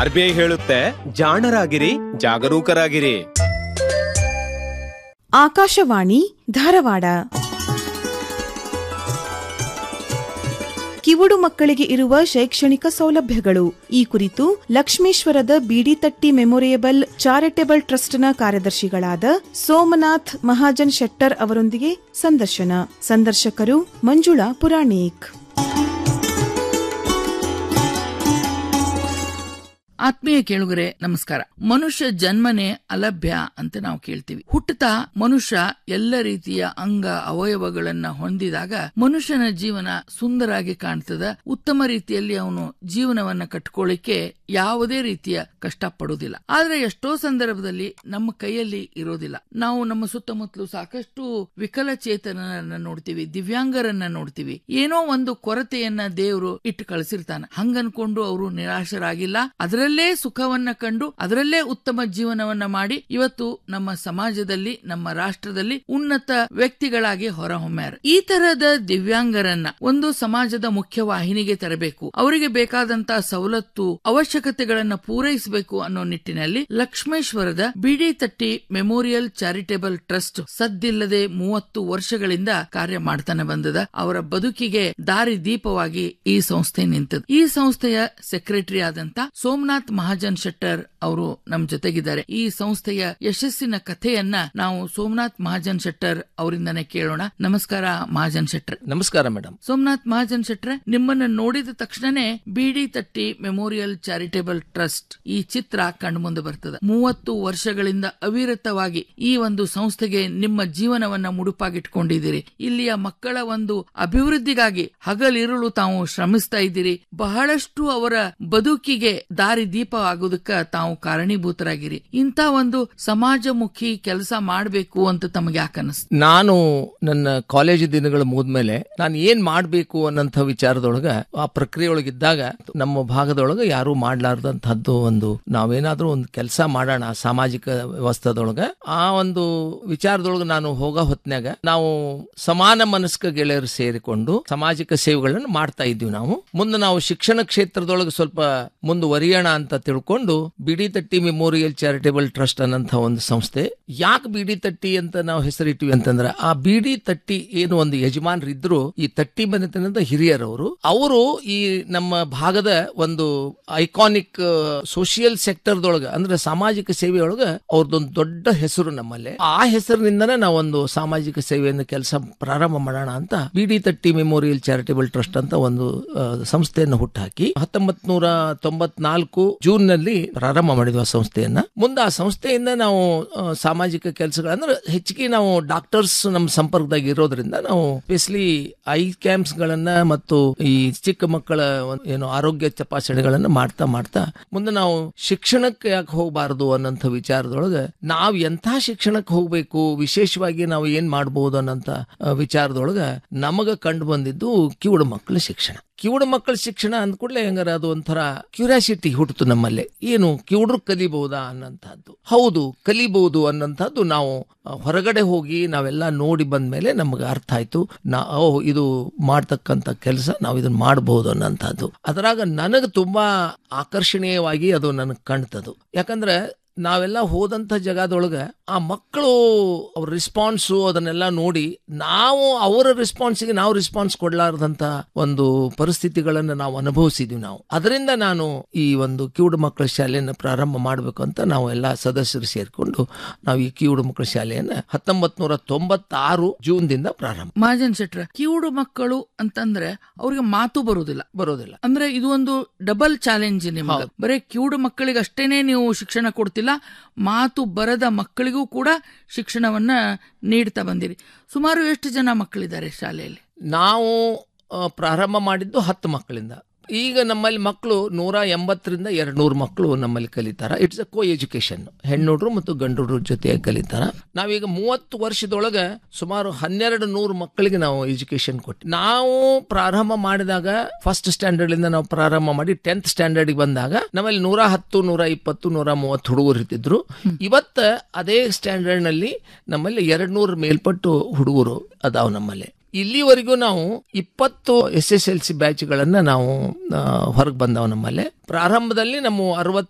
R B I ಹೇಳುತ್ತೆ ಜಾಣರಾಗಿರಿ ಜಾಗರೂಕರಾಗಿರಿ ಆಕಾಶವಾಣಿ ಧಾರವಾಡ ಕಿವುಡು ಮಕ್ಕಳಿಗೆ ಇರುವ ಶೈಕ್ಷಣಿಕ ಸೌಲಭ್ಯಗಳು ಈ ಕುರಿತು ಲಕ್ಷ್ಮೇಶ್ವರದ ಬಿಡಿತಟ್ಟಿ ಮೆಮೊರಿಯಬಲ್ ಚಾರಿಟೇಬಲ್ ಟ್ರಸ್ಟ್ನ ಕಾರ್ಯದರ್ಶಿಗಳಾದ ಸೋಮನಾಥ್ ಮಹಾಜನ್ ಶೆಟ್ಟರ್ ಅವರೊಂದಿಗೆ ಸಂದರ್ಶನ ಸಂದರ್ಶಕರು ಮಂಜುಳಾ ಪುರಾಣಿಕ್ ಆತ್ಮೀಯ ಕೇಳುಗರೆ ನಮಸ್ಕಾರ ಮನುಷ್ಯ ಜನ್ಮನೆ ಅಲಭ್ಯ ಅಂತ ನಾವು ಕೇಳ್ತೀವಿ ಹುಟ್ಟುತ್ತಾ ಮನುಷ್ಯ ಎಲ್ಲ ರೀತಿಯ ಅಂಗ ಅವಯವಗಳನ್ನ ಹೊಂದಿದಾಗ ಮನುಷ್ಯನ ಜೀವನ ಸುಂದರಾಗಿ ಕಾಣ್ತದ ಉತ್ತಮ ರೀತಿಯಲ್ಲಿ ಅವನು ಜೀವನವನ್ನ ಕಟ್ಕೊಳ್ಳಿಕ್ಕೆ ಯಾವುದೇ ರೀತಿಯ ಕಷ್ಟ ಪಡುವುದಿಲ್ಲ ಆದ್ರೆ ಎಷ್ಟೋ ಸಂದರ್ಭದಲ್ಲಿ ನಮ್ಮ ಕೈಯಲ್ಲಿ ಇರೋದಿಲ್ಲ ನಾವು ನಮ್ಮ ಸುತ್ತಮುತ್ತಲು ಸಾಕಷ್ಟು ವಿಕಲಚೇತನರನ್ನ ನೋಡ್ತೀವಿ ದಿವ್ಯಾಂಗರನ್ನ ನೋಡ್ತೀವಿ ಏನೋ ಒಂದು ಕೊರತೆಯನ್ನ ದೇವರು ಇಟ್ಟು ಕಳಿಸಿರ್ತಾನೆ ಹಂಗನ್ಕೊಂಡು ಅವರು ನಿರಾಶರಾಗಿಲ್ಲ ಅದರಲ್ಲೇ ಸುಖವನ್ನ ಕಂಡು ಅದರಲ್ಲೇ ಉತ್ತಮ ಜೀವನವನ್ನ ಮಾಡಿ ಇವತ್ತು ನಮ್ಮ ಸಮಾಜದಲ್ಲಿ ನಮ್ಮ ರಾಷ್ಟ್ರದಲ್ಲಿ ಉನ್ನತ ವ್ಯಕ್ತಿಗಳಾಗಿ ಹೊರಹೊಮ್ಮ್ಯಾರ ಈ ತರದ ದಿವ್ಯಾಂಗರನ್ನ ಒಂದು ಸಮಾಜದ ಮುಖ್ಯ ವಾಹಿನಿಗೆ ತರಬೇಕು ಅವರಿಗೆ ಬೇಕಾದಂತ ಸವಲತ್ತು ಅವಶ್ಯಕತೆಗಳನ್ನ ಪೂರೈಸಬೇಕು ಅನ್ನೋ ನಿಟ್ಟಿನಲ್ಲಿ ಲಕ್ಷ್ಮೇಶ್ವರದ ಬಿಡಿ ತಟ್ಟಿ ಮೆಮೋರಿಯಲ್ ಚಾರಿಟೇಬಲ್ ಟ್ರಸ್ಟ್ ಸದ್ದಿಲ್ಲದೆ ಮೂವತ್ತು ವರ್ಷಗಳಿಂದ ಕಾರ್ಯ ಮಾಡ್ತಾನೆ ಬಂದದ ಅವರ ಬದುಕಿಗೆ ದಾರಿ ದೀಪವಾಗಿ ಈ ಸಂಸ್ಥೆ ನಿಂತது ಈ ಸಂಸ್ಥೆಯ ಸೆಕ್ರೆಟರಿ ಆದಂತ ಸೋಮನಾಥ್ ಮಹಾಜನ್ ಶೆಟ್ಟರ್ ಅವರು ನಮ್ ಜೊತೆಗಿದ್ದಾರೆ ಈ ಸಂಸ್ಥೆಯ ಯಶಸ್ಸಿನ ಕಥೆಯನ್ನ ನಾವು ಸೋಮನಾಥ್ ಮಹಾಜನ್ ಶೆಟ್ಟರ್ ಅವರಿಂದನೇ ಕೇಳೋಣ ನಮಸ್ಕಾರ ಮಹಾಜನ್ ಶೆಟ್ಟರ್ ನಮಸ್ಕಾರ ಮೇಡಮ್ ಸೋಮನಾಥ್ ಮಹಾಜನ್ ಶೆಟ್ರೆ ನಿಮ್ಮನ್ನ ನೋಡಿದ ತಕ್ಷಣನೇ ಬಿಡಿ ತಟ್ಟಿ ಮೆಮೋರಿಯಲ್ ಚಾರಿಟೇಬಲ್ ಟ್ರಸ್ಟ್ ಈ ಚಿತ್ರ ಕಣ್ಮುಂದೆ ಬರ್ತದೆ ಮೂವತ್ತು ವರ್ಷಗಳಿಂದ ಅವಿರತವಾಗಿ ಈ ಒಂದು ಸಂಸ್ಥೆಗೆ ನಿಮ್ಮ ಜೀವನವನ್ನ ಮುಡುಪಾಗಿಟ್ಕೊಂಡಿದ್ದೀರಿ ಇಲ್ಲಿಯ ಮಕ್ಕಳ ಒಂದು ಅಭಿವೃದ್ಧಿಗಾಗಿ ಹಗಲಿರುಳು ತಾವು ಶ್ರಮಿಸ್ತಾ ಇದ್ದೀರಿ ಬಹಳಷ್ಟು ಅವರ ಬದುಕಿಗೆ ದಾರಿ ದೀಪ ಆಗೋದಕ್ಕ ತಾವು ಕಾರಣೀಭೂತರಾಗಿರಿ ಇಂಥ ಒಂದು ಸಮಾಜಮುಖಿ ಕೆಲಸ ಮಾಡಬೇಕು ಅಂತ ತಮಗೆ ಯಾಕನ್ನಿಸ್ತು ನಾನು ನನ್ನ ಕಾಲೇಜ್ ದಿನಗಳು ಮುಗಿದ್ಮೇಲೆ ನಾನು ಏನ್ ಮಾಡ್ಬೇಕು ಅನ್ನಂತ ವಿಚಾರದೊಳಗ ಆ ಪ್ರಕ್ರಿಯೆ ಒಳಗಿದ್ದಾಗ ನಮ್ಮ ಭಾಗದೊಳಗ ಯಾರು ಮಾಡ್ಲಾರ್ದಂತಹದ್ದು ಒಂದು ನಾವೇನಾದ್ರೂ ಒಂದು ಕೆಲಸ ಮಾಡೋಣ ಸಾಮಾಜಿಕ ವ್ಯವಸ್ಥೆದೊಳಗ ಆ ಒಂದು ವಿಚಾರದೊಳಗ ನಾನು ಹೋಗೋ ಹೊತ್ನ್ಯಾಗ ನಾವು ಸಮಾನ ಮನಸ್ಕ ಗೆಳೆಯರು ಸೇರಿಕೊಂಡು ಸಾಮಾಜಿಕ ಸೇವೆಗಳನ್ನು ಮಾಡ್ತಾ ಇದ್ವಿ ನಾವು ಮುಂದೆ ನಾವು ಶಿಕ್ಷಣ ಕ್ಷೇತ್ರದೊಳಗೆ ಸ್ವಲ್ಪ ಮುಂದುವರಿಯೋಣ ಅಂತ ತಿಳ್ಕೊಂಡು ಬಿಡಿ ತಟ್ಟಿ ಮೆಮೋರಿಯಲ್ ಚಾರಿಟೇಬಲ್ ಟ್ರಸ್ಟ್ ಅನ್ನಂತ ಒಂದು ಸಂಸ್ಥೆ ಯಾಕೆ ಬಿಡಿ ತಟ್ಟಿ ಅಂತ ನಾವು ಹೆಸರಿಟ್ಟಿವಿ ಅಂತಂದ್ರೆ ಆ ಬಿಡಿ ತಟ್ಟಿ ಏನು ಒಂದು ಯಜಮಾನರಿದ್ರು ಈ ತಟ್ಟಿ ಮನೆತನದ ಹಿರಿಯರವರು ಅವರು ಈ ನಮ್ಮ ಭಾಗದ ಒಂದು ಐಕಾನಿಕ್ ಸೋಷಿಯಲ್ ಸೆಕ್ಟರ್ದೊಳಗ ಅಂದ್ರೆ ಸಾಮಾಜಿಕ ಸೇವೆಯೊಳಗ ಅವ್ರದ್ದೊಂದು ದೊಡ್ಡ ಹೆಸರು ನಮ್ಮಲ್ಲಿ ಆ ಹೆಸರಿನಿಂದನೇ ನಾವೊಂದು ಸಾಮಾಜಿಕ ಸೇವೆಯನ್ನು ಕೆಲಸ ಪ್ರಾರಂಭ ಮಾಡೋಣ ಅಂತ ಬಿಡಿ ತಟ್ಟಿ ಮೆಮೋರಿಯಲ್ ಚಾರಿಟೇಬಲ್ ಟ್ರಸ್ಟ್ ಅಂತ ಒಂದು ಆ, ಸಂಸ್ಥೆಯನ್ನು ಹುಟ್ಟುಹಾಕಿ ಹತ್ತೊಂಬತ್ ನೂರ ತೊಂಬತ್ನಾಲ್ಕು ಜೂನ್ ನಲ್ಲಿ ಪ್ರಾರಂಭ ಮಾಡಿದ್ವಿ ಆ ಸಂಸ್ಥೆಯನ್ನ ಮುಂದೆ ಆ ಸಂಸ್ಥೆಯಿಂದ ನಾವು ಆ, ಸಾಮಾಜಿಕ ಕೆಲಸಗಳು ಅಂದ್ರೆ ಹೆಚ್ಚಿಗೆ ನಾವು ಡಾಕ್ಟರ್ಸ್ ನಮ್ಮ ಸಂಪರ್ಕದಾಗ ಇರೋದ್ರಿಂದ ನಾವು ಸ್ಪೆಷಲಿ ಐ ಕ್ಯಾಂಪ್ಸ್ ಗಳನ್ನ ಮತ್ತು ಈ ಚಿಕ್ಕ ಮಕ್ಕಳ ಒಂದು ಏನು ಆರೋಗ್ಯ ತಪಾಸಣೆಗಳನ್ನ ಮಾಡ್ತಾ ಮಾಡ್ತಾ ಮುಂದೆ ನಾವು ಶಿಕ್ಷಣಕ್ಕೆ ಯಾಕೆ ಹೋಗಬಾರದು ಅನ್ನೋಂಥ ವಿಚಾರದೊಳಗೆ ನಾವು ಎಂಥ ಶಿಕ್ಷಣಕ್ಕೆ ಹೋಗ್ಬೇಕು ವಿಶೇಷವಾಗಿ ನಾವು ಏನ್ ಮಾಡ್ಬೋದು ಅನ್ನೋಂಥ ಆ, ವಿಚಾರದೊಳಗ ನಮಗ ಕಂಡು ಬಂದಿದ್ದು ಕಿವುಡು ಮಕ್ಕಳ ಶಿಕ್ಷಣ ಕಿವುಡು ಮಕ್ಕಳ ಶಿಕ್ಷಣ ಅಂದ ಕೂಡಲೇ ಹೆಂಗಾರ ಅದು ಒಂಥರ ಕ್ಯೂರಿಯಾಸಿಟಿ ಹುಟ್ಟಿತು ನಮ್ಮಲ್ಲಿ ಏನು ಕಿವುಡ್ರು ಕಲಿಬಹುದಾ ಅನ್ನಂತಹದ್ದು ಹೌದು ಕಲಿಬಹುದು ಅನ್ನಂತಹದ್ದು ನಾವು ಆ, ಹೊರಗಡೆ ಹೋಗಿ ನಾವೆಲ್ಲ ನೋಡಿ ಬಂದ್ಮೇಲೆ ನಮಗೆ ಅರ್ಥ ಆಯ್ತು ನಾ ಓ ಇದು ಮಾಡ್ತಕ್ಕಂಥ ಕೆಲಸ ನಾವು ಇದನ್ನ ಮಾಡಬಹುದು ಅನ್ನಂತಹದ್ದು ಅದರಾಗ ನನಗೆ ತುಂಬಾ ಆಕರ್ಷಣೀಯವಾಗಿ ಅದು ನನಗೆ ಕಾಣ್ತದು ಯಾಕಂದ್ರೆ ನಾವೆಲ್ಲ ಹೋದಂತ ಜಾಗದೊಳಗ ಆ ಮಕ್ಕಳು ಅವ್ರ ರೆಸ್ಪಾನ್ಸು ಅದನ್ನೆಲ್ಲ ನೋಡಿ ನಾವು ಅವರ ರೆಸ್ಪಾನ್ಸ್ಗೆ ನಾವು ರೆಸ್ಪಾನ್ಸ್ ಕೊಡ್ಲಾರ್ದಂತ ಒಂದು ಪರಿಸ್ಥಿತಿಗಳನ್ನ ನಾವು ಅನುಭವಿಸಿದ್ವಿ ನಾವು ಅದರಿಂದ ನಾನು ಈ ಒಂದು ಕಿವುಡು ಮಕ್ಕಳ ಶಾಲೆಯನ್ನು ಪ್ರಾರಂಭ ಮಾಡಬೇಕು ಅಂತ ನಾವು ಎಲ್ಲ ಸದಸ್ಯರು ಸೇರಿಕೊಂಡು ನಾವು ಈ ಕಿವುಡು ಮಕ್ಕಳ ಶಾಲೆಯನ್ನ ಹತ್ತೊಂಬತ್ ನೂರ ತೊಂಬತ್ತಾರು ಜೂನ್ ದಿಂದ ಪ್ರಾರಂಭ ಮಹಾಜನ್ ಶೆಟ್ರ ಕಿವುಡು ಮಕ್ಕಳು ಅಂತಂದ್ರೆ ಅವ್ರಿಗೆ ಮಾತು ಬರುವುದಿಲ್ಲ ಬರೋದಿಲ್ಲ ಅಂದ್ರೆ ಇದು ಒಂದು ಡಬಲ್ ಚಾಲೆಂಜ್ ನಿಮಗೆ ಬರೀ ಕಿವುಡು ಮಕ್ಕಳಿಗೆ ಅಷ್ಟೇನೆ ನೀವು ಶಿಕ್ಷಣ ಕೊಡ್ತಿಲ್ಲ ಮಾತು ಬರದ ಮಕ್ಕಳಿಗೂ ಕೂಡ ಶಿಕ್ಷಣವನ್ನ ನೀಡ್ತಾ ಬಂದಿರಿ ಸುಮಾರು ಎಷ್ಟು ಜನ ಮಕ್ಕಳಿದ್ದಾರೆ ಶಾಲೆಯಲ್ಲಿ ನಾವು ಆ, ಪ್ರಾರಂಭ ಮಾಡಿದ್ದು ಹತ್ತು ಮಕ್ಕಳಿಂದ ಈಗ ನಮ್ಮಲ್ಲಿ ಮಕ್ಕಳು ನೂರ ಎಂಬತ್ತರಿಂದ ಎರಡು ನೂರು ಮಕ್ಕಳು ನಮ್ಮಲ್ಲಿ ಕಲಿತಾರ ಇಟ್ಸ್ ಅ ಕೋ ಎಜುಕೇಶನ್ ಹೆಣ್ಣುಡ್ರು ಮತ್ತು ಗಂಡುಡ್ರ ಜೊತೆಯಾಗಿ ಕಲಿತಾರ ನಾವೀಗ ಮೂವತ್ತು ವರ್ಷದೊಳಗೆ ಸುಮಾರು ಹನ್ನೆರಡು ನೂರು ಮಕ್ಕಳಿಗೆ ನಾವು ಎಜುಕೇಶನ್ ಕೊಟ್ಟು ನಾವು ಪ್ರಾರಂಭ ಮಾಡಿದಾಗ ಫಸ್ಟ್ ಸ್ಟ್ಯಾಂಡರ್ಡ್ ಇಂದ ನಾವು ಪ್ರಾರಂಭ ಮಾಡಿ ಟೆಂತ್ ಸ್ಟ್ಯಾಂಡರ್ಡ್ ಬಂದಾಗ ನಮ್ಮಲ್ಲಿ ನೂರ ಹತ್ತು ನೂರ ಇಪ್ಪತ್ತು ನೂರ ಮೂವತ್ತು ಹುಡುಗರು ಇರ್ತಿದ್ರು ಇವತ್ತ ಅದೇ ಸ್ಟ್ಯಾಂಡರ್ಡ್ ನಲ್ಲಿ ನಮ್ಮಲ್ಲಿ ಎರಡ್ ನೂರ ಮೇಲ್ಪಟ್ಟು ಹುಡುಗರು ಅದಾವ ನಮ್ಮಲ್ಲಿ ಇಲ್ಲಿವರೆಗೂ ನಾವು ಇಪ್ಪತ್ತು ಎಸ್ ಎಸ್ ಎಲ್ ಸಿ ಬ್ಯಾಚ್ಗಳನ್ನ ನಾವು ಹೊರಗೆ ಬಂದವ ನಮ್ಮಲ್ಲಿ ಪ್ರಾರಂಭದಲ್ಲಿ ನಮ್ಮ ಅರವತ್ತು